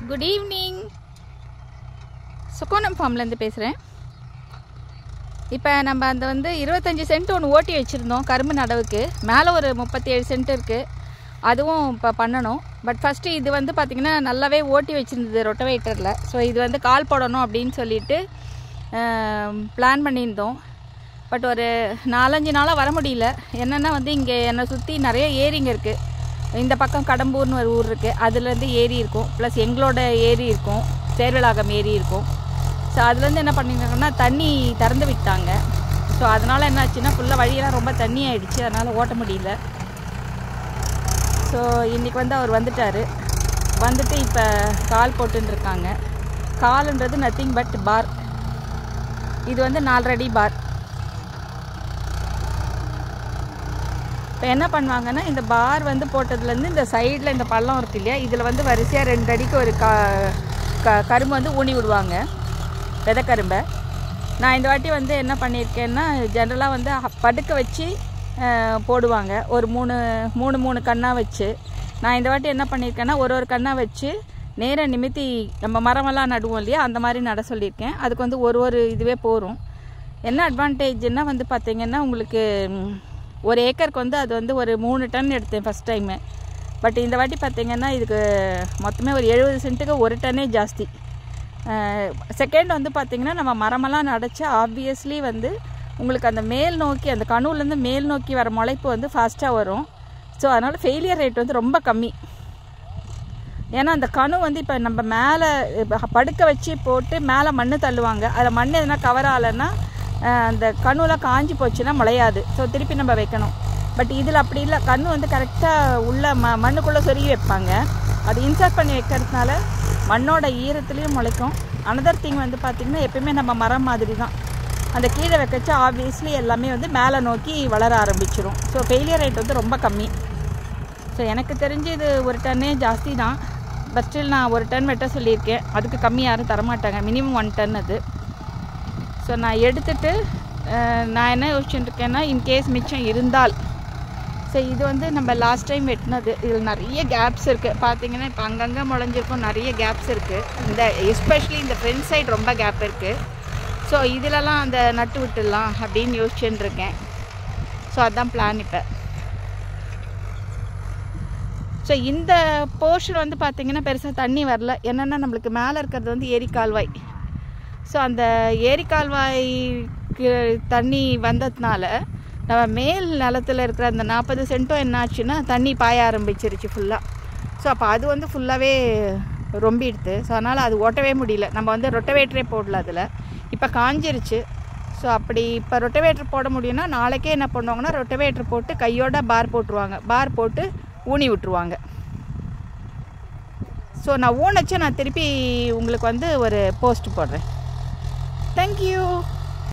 good evening சுக்கோனம் ஃபார்ம்லேருந்து பேசுகிறேன் இப்போ நம்ம அந்த வந்து இருபத்தஞ்சி சென்ட் ஒன்று ஓட்டி வச்சுருந்தோம் கரும்பு நடவுக்கு மேலே ஒரு முப்பத்தி ஏழு சென்ட் இருக்குது அதுவும் இப்போ பண்ணணும் பட் ஃபஸ்ட்டு இது வந்து பார்த்திங்கன்னா நல்லாவே ஓட்டி வச்சுருந்தது ரொட்டவேட்டரில் ஸோ இது வந்து கால் போடணும் அப்படின்னு சொல்லிட்டு பிளான் பண்ணியிருந்தோம் பட் ஒரு நாலஞ்சு நாளாக வர முடியல என்னென்னா வந்து இங்கே என்னை சுற்றி நிறைய ஏரிங்க இருக்குது இந்த பக்கம் கடம்பூர்னு ஒரு ஊர் இருக்குது அதுலேருந்து ஏரி இருக்கும் ப்ளஸ் எங்களோட ஏரி இருக்கும் சேர்வலாகம் ஏரி இருக்கும் ஸோ அதுலேருந்து என்ன பண்ணியிருக்காங்கன்னா தண்ணி திறந்து விட்டாங்க ஸோ அதனால் என்ன ஆச்சுன்னா ஃபுல்லாக வழியெல்லாம் ரொம்ப தண்ணி ஆயிடுச்சு அதனால் ஓட்ட முடியல ஸோ இன்றைக்கி வந்து அவர் வந்துட்டார் வந்துட்டு இப்போ கால் போட்டுன்னு இருக்காங்க கால்ன்றது நத்திங் பட் பார் இது வந்து நாலரடி பார் இப்போ என்ன பண்ணுவாங்கன்னா இந்த பார் வந்து போட்டதுலேருந்து இந்த சைடில் இந்த பள்ளம் இருக்கு இல்லையா இதில் வந்து வரிசையாக ரெண்டு அடிக்கு ஒரு க க கரும்பு வந்து ஊனி விடுவாங்க விதைக்கரும்பை நான் இந்த வாட்டி வந்து என்ன பண்ணியிருக்கேன்னா ஜென்ரலாக வந்து அ- படுக்க வச்சு அஹ், போடுவாங்க ஒரு மூணு மூணு மூணு கண்ணாக வச்சு நான் இந்த வாட்டி என்ன பண்ணியிருக்கேன்னா ஒரு ஒரு கண்ணாக வச்சு நேராக நிமித்தி நம்ம மரமெல்லாம் நடுவோம் இல்லையா அந்த மாதிரி நட சொல்லியிருக்கேன் அதுக்கு வந்து ஒரு ஒரு இதுவே போகும் என்ன அட்வான்டேஜ்னா வந்து பார்த்தீங்கன்னா உங்களுக்கு ம், ஒரு ஏக்கருக்கு வந்து அது வந்து ஒரு மூணு டன் எடுத்தேன் ஃபஸ்ட் டைமு பட் இந்த வாட்டி பார்த்தீங்கன்னா இதுக்கு மொத்தமே ஒரு எழுபது சென்ட்டுக்கு ஒரு டன்னே ஜாஸ்தி செகண்ட் வந்து பார்த்தீங்கன்னா நம்ம மரமெல்லாம் நடைச்சா ஆப்வியஸ்லி வந்து உங்களுக்கு அந்த மேல் நோக்கி அந்த கணுவுலேருந்து மேல் நோக்கி வர முளைப்பு வந்து ஃபாஸ்ட்டாக வரும் ஸோ அதனால் ஃபெயிலியர் ரேட் வந்து ரொம்ப கம்மி ஏன்னா அந்த கணு வந்து இப்போ நம்ம மேலே படுக்க வச்சு போட்டு மேலே மண் தள்ளுவாங்க அதில் மண் எதுனா கவர் ஆகலைன்னா அஹ், அந்த கணுலாம் காஞ்சி போச்சுன்னா முளையாது ஸோ திருப்பி நம்ம வைக்கணும் பட் இதில் அப்படி இல்லை கணு வந்து கரெக்டாக உள்ள ம மண்ணுக்குள்ளே சொருகி வைப்பாங்க அது இன்சர்ட் பண்ணி வைக்கிறதுனால மண்ணோட ஈரத்துலேயும் முளைக்கும் அனதர் திங் வந்து பார்த்திங்கன்னா எப்பயுமே நம்ம மரம் மாதிரி தான் அந்த கீழே வைக்கச்சு ஆப்வியஸ்லி எல்லாமே வந்து மேலே நோக்கி வளர ஆரம்பிச்சிரும் ஸோ ஃபெயிலியர் ரேட் வந்து ரொம்ப கம்மி ஸோ எனக்கு தெரிஞ்சு இது ஒரு டன்னே ஜாஸ்தி தான் பட் ஸ்டில் நான் ஒரு டன் வெட்ட சொல்லியிருக்கேன் அதுக்கு கம்மி யாரும் தரமாட்டாங்க மினிமம் ஒன் டன் அது ஸோ நான் எடுத்துட்டு அஹ், நான் என்ன யோசிச்சுட்டு இருக்கேன்னா இன்கேஸ் மிச்சம் இருந்தால் ஸோ இது வந்து நம்ம லாஸ்ட் டைம் வெட்டினது இதில் நிறைய கேப்ஸ் இருக்குது பார்த்தீங்கன்னா இப்போ அங்கங்கே முளைஞ்சிருக்கும் நிறைய கேப்ஸ் இருக்குது இந்த எஸ்பெஷலி இந்த ஃப்ரண்ட் சைடு ரொம்ப கேப் இருக்குது ஸோ இதிலலாம் அந்த நட்டு விட்டுடலாம் அப்படின்னு யோசிச்சுட்டு இருக்கேன் ஸோ அதான் பிளான் இப்போ ஸோ இந்த போர்ஷன் வந்து பார்த்திங்கன்னா பெருசாக தண்ணி வரல என்னென்னா நம்மளுக்கு மேலே இருக்கிறது வந்து ஏரி கால்வாய் ஸோ அந்த ஏரி கால்வாய்க்கு தண்ணி வந்ததுனால நம்ம மேல் நிலத்துல இருக்கிற அந்த நாற்பது சென்ட்டும் என்ன ஆச்சுன்னா தண்ணி பாய ஆரம்பிச்சிருச்சு ஃபுல்லாக ஸோ அப்போ அது வந்து ஃபுல்லாகவே ரொம்பிடுது ஸோ அதனால் அது ஓட்டவே முடியல நம்ம வந்து ரொட்டவேட்டரே போடல அதில் இப்போ காஞ்சிருச்சு ஸோ அப்படி இப்போ ரொட்டவேட்டர் போட முடியும்னா நாளைக்கே என்ன பண்ணுவாங்கன்னா ரொட்டவேட்டர் போட்டு கையோட பார் போட்டுருவாங்க பார் போட்டு ஊனி விட்டுருவாங்க ஸோ நான் ஊனச்சு நான் திருப்பி உங்களுக்கு வந்து ஒரு போஸ்ட் போடுறேன் தேங்க்யூ